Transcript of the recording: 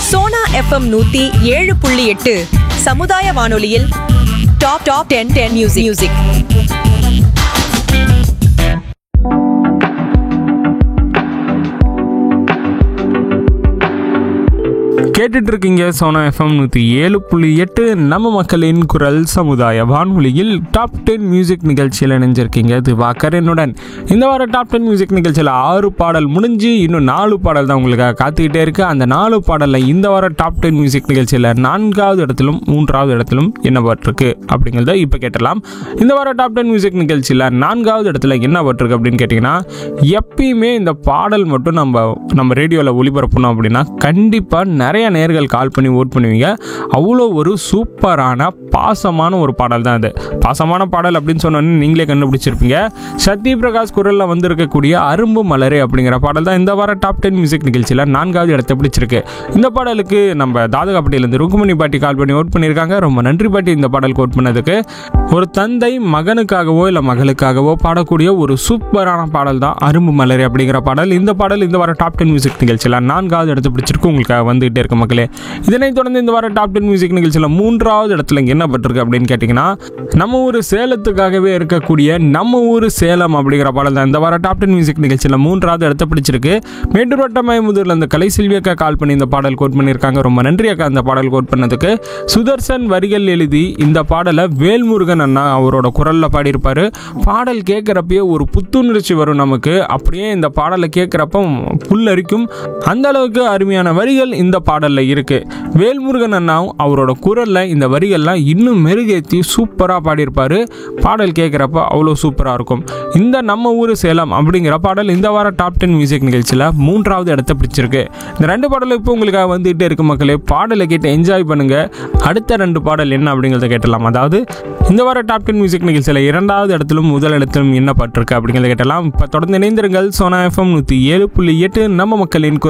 Sona FM நூத்தி ஏழு புள்ளி எட்டு சமுதாய வானொலியில் top top ten ten music music கேட்டுட்டு இருக்கீங்க சோனா எஃப்எம் நூற்றி ஏழு புள்ளி எட்டு நம்ம மக்களின் குரல் சமுதாய வானொலியில் டாப் டென் மியூசிக் நிகழ்ச்சியில் இணைஞ்சிருக்கீங்க இது வாக்கரனுடன் இந்த வார டாப் டென் மியூசிக் நிகழ்ச்சியில் ஆறு பாடல் முடிஞ்சு இன்னும் நாலு பாடல் தான் உங்களுக்காக காத்துக்கிட்டே இருக்கு அந்த நாலு பாடலில் இந்த வார டாப் டென் மியூசிக் நிகழ்ச்சியில் நான்காவது இடத்திலும் மூன்றாவது இடத்திலும் என்ன பட்டிருக்கு அப்படிங்கிறத இப்போ கேட்டலாம் இந்த வார டாப் டென் மியூசிக் நிகழ்ச்சியில் நான்காவது இடத்துல என்ன பட்டிருக்கு அப்படின்னு கேட்டிங்கன்னா எப்பயுமே இந்த பாடல் மட்டும் நம்ம நம்ம ரேடியோவில் ஒளிபரப்பணும் அப்படின்னா கண்டிப்பாக நிறைய நேர்கள் கால் பண்ணி ஓட் பண்ணுவீங்க அவ்வளோ ஒரு சூப்பரான பாசமான ஒரு பாடல் தான் இது பாசமான பாடல் அப்படின்னு சொன்னோன்னே நீங்களே கண்டுபிடிச்சிருப்பீங்க சத்ய பிரகாஷ் குரலில் வந்திருக்கக்கூடிய அரும்பு மலரே அப்படிங்கிற பாடல் தான் இந்த வார டாப் டென் மியூசிக் நிகழ்ச்சியில் நான்காவது இடத்தை பிடிச்சிருக்கு இந்த பாடலுக்கு நம்ம தாதகாப்பட்டியிலேருந்து ருக்குமணி பாட்டி கால் பண்ணி ஓட் பண்ணியிருக்காங்க ரொம்ப நன்றி பாட்டி இந்த பாடலுக்கு ஓட் பண்ணதுக்கு ஒரு தந்தை மகனுக்காகவோ இல்லை மகளுக்காகவோ பாடக்கூடிய ஒரு சூப்பரான பாடல் தான் அரும்பு மலரே அப்படிங்கிற பாடல் இந்த பாடல் இந்த வார டாப் டென் மியூசிக் நிகழ்ச்சியில் நான்காவது இடத்தை பிடிச்சிருக்கு உங்களுக்காக வந்துகிட்டே இருக்க மக்களே இதனைத் தொடர்ந்து இந்த வார டாப் டென் மியூசிக் நிகழ்ச்சியில் மூன்றாவது இடத்துல இங்க என்ன பட்டிருக்கு அப்படின்னு கேட்டிங்கன்னா நம்ம ஊர் சேலத்துக்காகவே இருக்கக்கூடிய நம்ம ஊர் சேலம் அப்படிங்கிற பாடல் தான் இந்த வார டாப் டென் மியூசிக் நிகழ்ச்சியில் மூன்றாவது இடத்தை பிடிச்சிருக்கு மேட்டூர் வட்டமயமுதூரில் இந்த கலை செல்வி அக்கா கால் பண்ணி இந்த பாடல் கோட் பண்ணியிருக்காங்க ரொம்ப நன்றி அக்கா இந்த பாடல் கோட் பண்ணதுக்கு சுதர்சன் வரிகள் எழுதி இந்த பாடலை வேல்முருகன் அண்ணா அவரோட குரலில் பாடியிருப்பாரு பாடல் கேட்குறப்பயே ஒரு புத்துணர்ச்சி வரும் நமக்கு அப்படியே இந்த பாடலை கேட்குறப்ப புல்லரிக்கும் அந்த அளவுக்கு அருமையான வரிகள் இந்த பாடலில் இருக்கு வேல்முருகன் அண்ணாவும் அவரோட குரலில் இந்த வரிகள்லாம் இன்னும் மெருகேற்றி சூப்பராக பாடியிருப்பாரு பாடல் கேட்குறப்ப அவ்வளோ சூப்பராக இருக்கும் இந்த நம்ம ஊர் சேலம் அப்படிங்கிற பாடல் இந்த வார டாப் டென் மியூசிக் நிகழ்ச்சியில் மூன்றாவது இடத்தை பிடிச்சிருக்கு இந்த ரெண்டு பாடலும் இப்போ உங்களுக்காக வந்துகிட்டே இருக்கு மக்களே பாடலை கேட்டு என்ஜாய் பண்ணுங்க அடுத்த ரெண்டு பாடல் என்ன அப்படிங்கிறத கேட்டலாம் அதாவது இந்த வார டாப் டென் மியூசிக் நிகழ்ச்சியில் இரண்டாவது இடத்திலும் முதல் இடத்திலும் என்ன பட்டிருக்கு அப்படிங்கிறத கேட்டலாம் இப்போ தொடர்ந்து இணைந்திருங்கள் சோனா எஃப்எம் நூற்றி ஏழு புள்ளி எட்டு நம்ம மக்களின் குரல்